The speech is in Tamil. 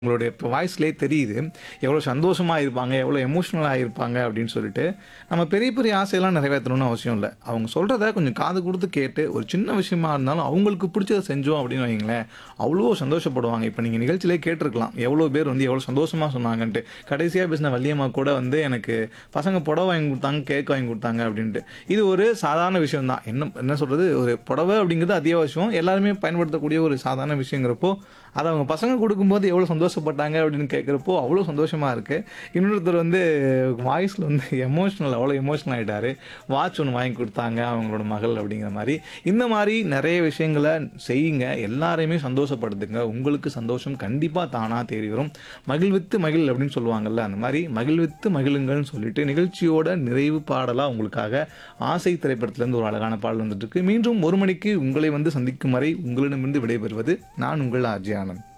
உங்களுடைய இப்போ வாய்ஸ்லேயே தெரியுது எவ்வளோ சந்தோஷமாக இருப்பாங்க எவ்வளோ எமோஷ்னலாக இருப்பாங்க அப்படின்னு சொல்லிட்டு நம்ம பெரிய பெரிய ஆசையெல்லாம் நிறைவேற்றணும்னு அவசியம் இல்லை அவங்க சொல்கிறத கொஞ்சம் காது கொடுத்து கேட்டு ஒரு சின்ன விஷயமா இருந்தாலும் அவங்களுக்கு பிடிச்சதை செஞ்சோம் அப்படின்னு வைங்களேன் அவ்வளோ சந்தோஷப்படுவாங்க இப்போ நீங்கள் நிகழ்ச்சியிலே கேட்டிருக்கலாம் எவ்வளோ பேர் வந்து எவ்வளோ சந்தோஷமாக சொன்னாங்கன்ட்டு கடைசியாக பேசின வள்ளியம்மா கூட வந்து எனக்கு பசங்க புடவை வாங்கி கொடுத்தாங்க கேக் வாங்கி கொடுத்தாங்க அப்படின்ட்டு இது ஒரு சாதாரண விஷயம் தான் என்ன என்ன சொல்கிறது ஒரு புடவை அப்படிங்கிறது அத்தியாவசியம் எல்லாருமே பயன்படுத்தக்கூடிய ஒரு சாதாரண விஷயங்கிறப்போ அதை அவங்க பசங்க கொடுக்கும்போது எவ்வளோ சந்தோஷப்பட்டாங்க அப்படின்னு கேட்குறப்போ அவ்வளோ சந்தோஷமாக இருக்குது இன்னொருத்தர் வந்து வாய்ஸில் வந்து எமோஷ்னல் அவ்வளோ எமோஷ்னல் ஆகிட்டாரு வாட்ச் ஒன்று வாங்கி கொடுத்தாங்க அவங்களோட மகள் அப்படிங்கிற மாதிரி இந்த மாதிரி நிறைய விஷயங்களை செய்யுங்க எல்லாரையுமே சந்தோஷப்படுத்துங்க உங்களுக்கு சந்தோஷம் கண்டிப்பாக தானாக தேடி வரும் மகிழ்வித்து மகிழ் அப்படின்னு சொல்லுவாங்கல்ல அந்த மாதிரி மகிழ்வித்து மகிழுங்கள்னு சொல்லிட்டு நிகழ்ச்சியோட நிறைவு பாடலாக உங்களுக்காக ஆசை திரைப்படத்துலேருந்து ஒரு அழகான பாடல் வந்துட்டு இருக்கு மீண்டும் ஒரு மணிக்கு உங்களை வந்து சந்திக்கும் வரை உங்களிடமிருந்து விடைபெறுவது நான் உங்கள் ஆர்ஜி ஆனந்த்